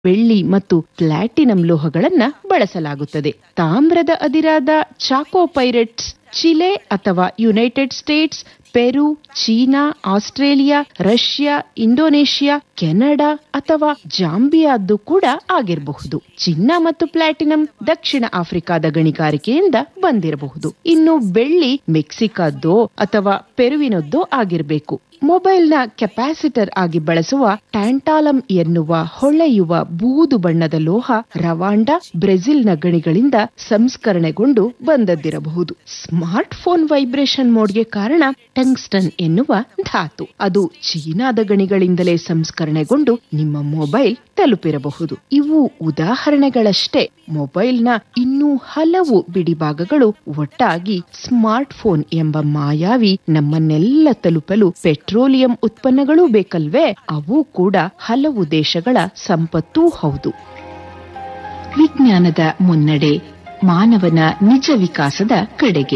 ಬೆಳ್ಳಿ ಮತ್ತು ಪ್ಲಾಟಿನಂ ಲೋಹಗಳನ್ನ ಬಳಸಲಾಗುತ್ತದೆ ತಾಮ್ರದ ಅದಿರಾದ ಚಾಕೋ ಪೈರೆಟ್ಸ್ ಚಿಲೆ ಅಥವಾ United States Peru China Australia Russia Indonesia Canada ಅಥವಾ ಜಾಂಬಿಯಾದ್ದು ಕೂಡ ಆಗಿರಬಹುದು ಚಿನ್ನ ಮತ್ತು ಪ್ಲಾಟಿನಂ ದಕ್ಷಿಣ ಆಫ್ರಿಕಾದ ಗಣಿಗಾರಿಕೆಯಿಂದ ಬಂದಿರಬಹುದು ಇನ್ನು ಬೆಳ್ಳಿ ಮೆಕ್ಸಿಕಾದ್ದೋ ಅಥವಾ ಪೆರುವಿನದ್ದೋ ಆಗಿರಬೇಕು ಮೊಬೈಲ್ನ ಕೆಪಾಸಿಟರ್ ಆಗಿ ಬಳಸುವ ಟ್ಯಾಂಟಾಲಂ ಎನ್ನುವ ಹೊಳೆಯುವ ಬೂದು ಬಣ್ಣದ ಲೋಹ ರವಾಂಡ ಬ್ರೆಜಿಲ್ನ ಗಣಿಗಳಿಂದ ಸಂಸ್ಕರಣೆಗೊಂಡು ಬಂದದ್ದಿರಬಹುದು ಸ್ಮಾರ್ಟ್ ಫೋನ್ ವೈಬ್ರೇಷನ್ ಮೋಡ್ಗೆ ಕಾರಣ ಟಂಗ್ಸ್ಟನ್ ಎನ್ನುವ ಧಾತು ಅದು ಚೀನಾದ ಗಣಿಗಳಿಂದಲೇ ಸಂಸ್ಕರಣೆಗೊಂಡು ನಿಮ್ಮ ಮೊಬೈಲ್ ತಲುಪಿರಬಹುದು ಇವು ಉದಾಹರಣೆಗಳಷ್ಟೇ ಮೊಬೈಲ್ನ ಇನ್ನೂ ಹಲವು ಬಿಡಿಭಾಗಗಳು ಒಟ್ಟಾಗಿ ಸ್ಮಾರ್ಟ್ ಫೋನ್ ಎಂಬ ಮಾಯಾವಿ ನಮ್ಮನ್ನೆಲ್ಲ ತಲುಪಲು ಪೆಟ್ರೋಲಿಯಂ ಉತ್ಪನ್ನಗಳೂ ಬೇಕಲ್ವೇ ಅವು ಕೂಡ ಹಲವು ದೇಶಗಳ ಸಂಪತ್ತೂ ಹೌದು ವಿಜ್ಞಾನದ ಮುನ್ನಡೆ ಮಾನವನ ನಿಜ ವಿಕಾಸದ ಕಡೆಗೆ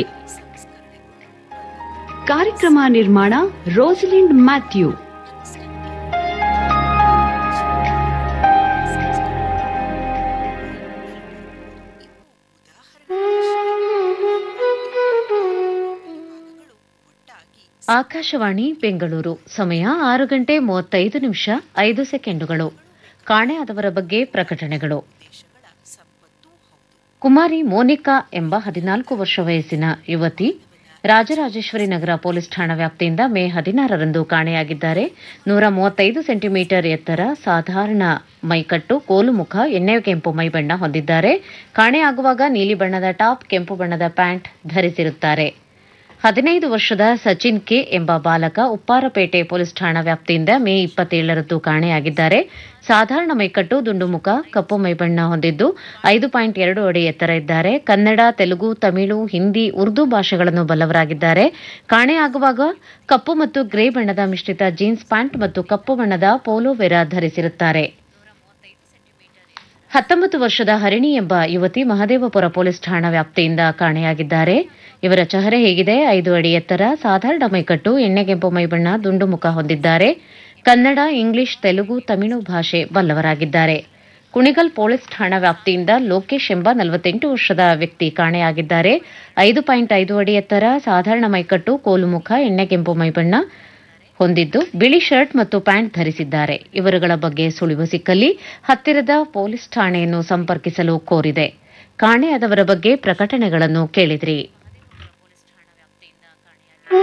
ಕಾರ್ಯಕ್ರಮ ನಿರ್ಮಾಣ ರೋಸಲಿಂಡ್ ಮ್ಯಾಥ್ಯೂ ಆಕಾಶವಾಣಿ ಬೆಂಗಳೂರು ಸಮಯ ಆರು ಗಂಟೆ ಮೂವತ್ತೈದು ನಿಮಿಷ ಐದು ಸೆಕೆಂಡುಗಳು ಕಾಣೆಯಾದವರ ಬಗ್ಗೆ ಪ್ರಕಟಣೆಗಳು ಕುಮಾರಿ ಮೋನಿಕಾ ಎಂಬ ಹದಿನಾಲ್ಕು ವರ್ಷ ವಯಸ್ಸಿನ ಯುವತಿ ರಾಜರಾಜೇಶ್ವರಿ ನಗರ ಪೊಲೀಸ್ ಠಾಣಾ ವ್ಯಾಪ್ತಿಯಿಂದ ಮೇ ಹದಿನಾರರಂದು ಕಾಣೆಯಾಗಿದ್ದಾರೆ ನೂರ ಮೂವತ್ತೈದು ಸೆಂಟಿಮೀಟರ್ ಎತ್ತರ ಸಾಧಾರಣ ಮೈಕಟ್ಟು ಕೋಲು ಮುಖ ಎಣ್ಣೆ ಕೆಂಪು ಮೈಬಣ್ಣ ಹೊಂದಿದ್ದಾರೆ ಕಾಣೆಯಾಗುವಾಗ ನೀಲಿ ಬಣ್ಣದ ಟಾಪ್ ಕೆಂಪು ಬಣ್ಣದ ಪ್ಯಾಂಟ್ ಧರಿಸಿರುತ್ತಾರೆ ಹದಿನೈದು ವರ್ಷದ ಸಚಿನ್ ಕೆ ಎಂಬ ಬಾಲಕ ಉಪ್ಪಾರಪೇಟೆ ಪೊಲೀಸ್ ಠಾಣಾ ವ್ಯಾಪ್ತಿಯಿಂದ ಮೇ ಇಪ್ಪತ್ತೇಳರಂದು ಕಾಣೆಯಾಗಿದ್ದಾರೆ ಸಾಧಾರಣ ಮೈಕಟ್ಟು ದುಂಡು ಮುಖ ಕಪ್ಪು ಮೈಬಣ್ಣ ಹೊಂದಿದ್ದು ಐದು ಪಾಯಿಂಟ್ ಎರಡು ಅಡಿ ಎತ್ತರ ಇದ್ದಾರೆ ಕನ್ನಡ ತೆಲುಗು ತಮಿಳು ಹಿಂದಿ ಉರ್ದು ಭಾಷೆಗಳನ್ನು ಬಲ್ಲವರಾಗಿದ್ದಾರೆ ಕಾಣೆಯಾಗುವಾಗ ಕಪ್ಪು ಮತ್ತು ಗ್ರೇ ಬಣ್ಣದ ಮಿಶ್ರಿತ ಜೀನ್ಸ್ ಪ್ಯಾಂಟ್ ಮತ್ತು ಕಪ್ಪು ಬಣ್ಣದ ಪೋಲೋವೆರಾ ಧರಿಸಿರುತ್ತಾರೆ ಹತ್ತೊಂಬತ್ತು ವರ್ಷದ ಹರಿಣಿ ಎಂಬ ಯುವತಿ ಮಹದೇವಪುರ ಪೊಲೀಸ್ ಠಾಣಾ ವ್ಯಾಪ್ತಿಯಿಂದ ಕಾಣೆಯಾಗಿದ್ದಾರೆ ಇವರ ಚಹರೆ ಹೇಗಿದೆ ಐದು ಅಡಿ ಎತ್ತರ ಸಾಧಾರಣ ಮೈಕಟ್ಟು ಎಣ್ಣೆಗೆಂಪು ಮೈಬಣ್ಣ ದುಂಡು ಮುಖ ಹೊಂದಿದ್ದಾರೆ ಕನ್ನಡ ಇಂಗ್ಲಿಷ್ ತೆಲುಗು ತಮಿಳು ಭಾಷೆ ಬಲ್ಲವರಾಗಿದ್ದಾರೆ ಕುಣಿಗಲ್ ಪೊಲೀಸ್ ಠಾಣಾ ವ್ಯಾಪ್ತಿಯಿಂದ ಲೋಕೇಶ್ ಎಂಬ ನಲವತ್ತೆಂಟು ವರ್ಷದ ವ್ಯಕ್ತಿ ಕಾಣೆಯಾಗಿದ್ದಾರೆ ಐದು ಪಾಯಿಂಟ್ ಐದು ಅಡಿ ಎತ್ತರ ಸಾಧಾರಣ ಮೈಕಟ್ಟು ಕೋಲು ಮುಖ ಎಣ್ಣೆಗೆಂಪು ಮೈಬಣ್ಣ ಹೊಂದಿದ್ದು ಬಿಳಿ ಶರ್ಟ್ ಮತ್ತು ಪ್ಯಾಂಟ್ ಧರಿಸಿದ್ದಾರೆ ಇವರುಗಳ ಬಗ್ಗೆ ಸುಳಿವು ಸಿಕ್ಕಲ್ಲಿ ಹತ್ತಿರದ ಪೊಲೀಸ್ ಠಾಣೆಯನ್ನು ಸಂಪರ್ಕಿಸಲು ಕೋರಿದೆ ಕಾಣೆಯಾದವರ ಬಗ್ಗೆ ಪ್ರಕಟಣೆಗಳನ್ನು ಕೇಳಿದ್ರಿ